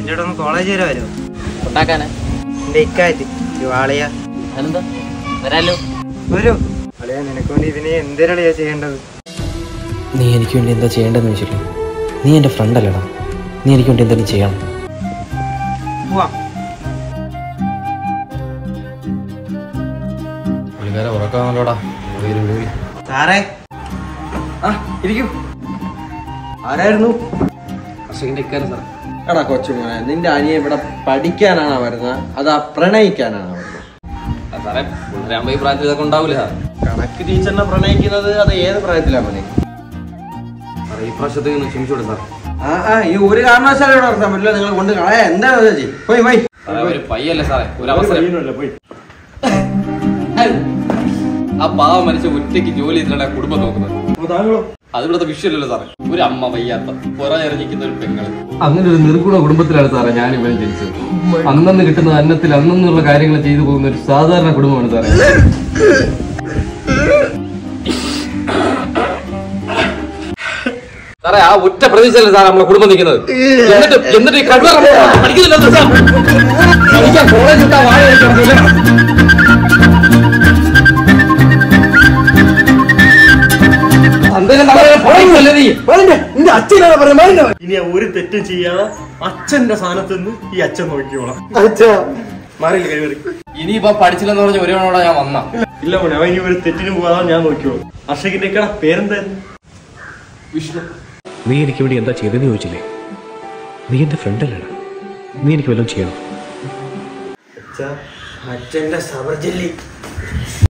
എൻ്റെ കൂടെ ഒന്ന് കോളേജ് വരെ വരുമോ ഉണ്ടാക്കാനാ എൻ്റെ ഇക്കാറ്റ് ഒരു വാളിയ അതെന്താ വരാലോ വരൂ അളിയാ നിനക്ക് വേണ്ടി ഇതിനെ എന്തിനളിയാ ചെയ്യേണ്ടത് നീ എനിക്ക് വേണ്ടി എന്താ ചെയ്യേണ്ടതെന്ന് വെച്ചില്ലേ നീ എൻ്റെ ഫ്രണ്ട് അല്ലടാ നീ എനിക്ക് വേണ്ടി എന്തെങ്കിലും ചെയ്യണം പോവാം പുള്ളിക്കാരെ ഉറക്കാമല്ലോടാ സാറേ ആ ഇരിക്കും ആരായിരുന്നു കർഷകൻ്റെ ഇക്കാരം സാറേ എടാ കൊച്ചുമോനെ നിന്റെ അനിയ ഇവിടെ പഠിക്കാനാണോ വരുന്നത് അതാ പ്രണയിക്കാനാണോ വരുന്നത് സാറേ പുള്ളിരാകുമ്പോൾ ഈ പ്രായത്തിൽ ഇതൊക്കെ ഉണ്ടാവില്ല സാർ കണക്ക് ടീച്ചറിനെ പ്രണയിക്കുന്നത് അത് ഏത് പ്രായത്തിലാ മോനെ സാറേ ഈ പ്രാവശ്യത്തേക്ക് ഒന്ന് ക്ഷമിച്ചോളൂ സാർ ആ ആ ഈ ഒരു കാരണവശാലും ഇവിടെ നടത്താൻ പറ്റില്ല നിങ്ങൾ കൊണ്ട് കളയാ എന്താണ് ചേച്ചി പോയി പോയി സാറേ ഒരു പയ്യല്ലേ സാറേ ഒരു അവസരം ആ പാവം മനുഷ്യ ഒറ്റയ്ക്ക് ജോലി ചെയ്തിട്ടാണ് ആ കുടുംബം നോക്കുന്നത് അത് ഇവിടുത്തെ വിഷയമല്ലല്ലോ സാറേ ഒരു അമ്മ വയ്യാത്ത പുറഞ്ഞിറങ്ങിക്കുന്ന ഒരു പെങ്ങള് അങ്ങനെ ഒരു നിർഗുണ കുടുംബത്തിലാണ് സാറേ ഞാൻ ഇവനെ ജനിച്ചത് അന്നന്ന് കിട്ടുന്ന അന്നത്തിൽ അന്നന്നുള്ള കാര്യങ്ങൾ ചെയ്തു പോകുന്ന ഒരു സാധാരണ കുടുംബമാണ് സാറേ സാറേ ആ ഒറ്റ പ്രതീക്ഷയല്ലേ സാർ നമ്മളെ കുടുംബം നിൽക്കുന്നത് എന്നിട്ട് എന്നിട്ട് ഈ കഴിവ് പഠിക്കുന്നില്ല സാർ പഠിക്കാൻ കോളേജ് വിട്ടാ വാഴ കഴിക്കണം നിന്റെ അച്ഛനാണ് പറയുന്നത് ഇനി ആ ഒരു തെറ്റും ചെയ്യാതെ അച്ഛന്റെ സ്ഥാനത്ത് നിന്ന് ഈ അച്ഛൻ നോക്കിക്കോളാം മാറിയില്ല കഴിവറി ഇനിയിപ്പോ പഠിച്ചില്ലെന്ന് പറഞ്ഞ ഒരുവനോടെ ഞാൻ വന്ന ഇല്ല മോനെ അവൻ ഇനി ഒരു തെറ്റിന് പോകാതെ ഞാൻ നോക്കിയോളാം അർഷകിന്റെ ഒക്കെ പേരെന്തായിരുന്നു വിഷ്ണു നീ എനിക്ക് വേണ്ടി എന്താ ചെയ്തതെന്ന് ചോദിച്ചില്ലേ നീ എൻ്റെ ഫ്രണ്ട് അല്ലടാ നീ എനിക്ക് വല്ലതും ചെയ്യണം അച്ഛന്റെ സബർജല്ലി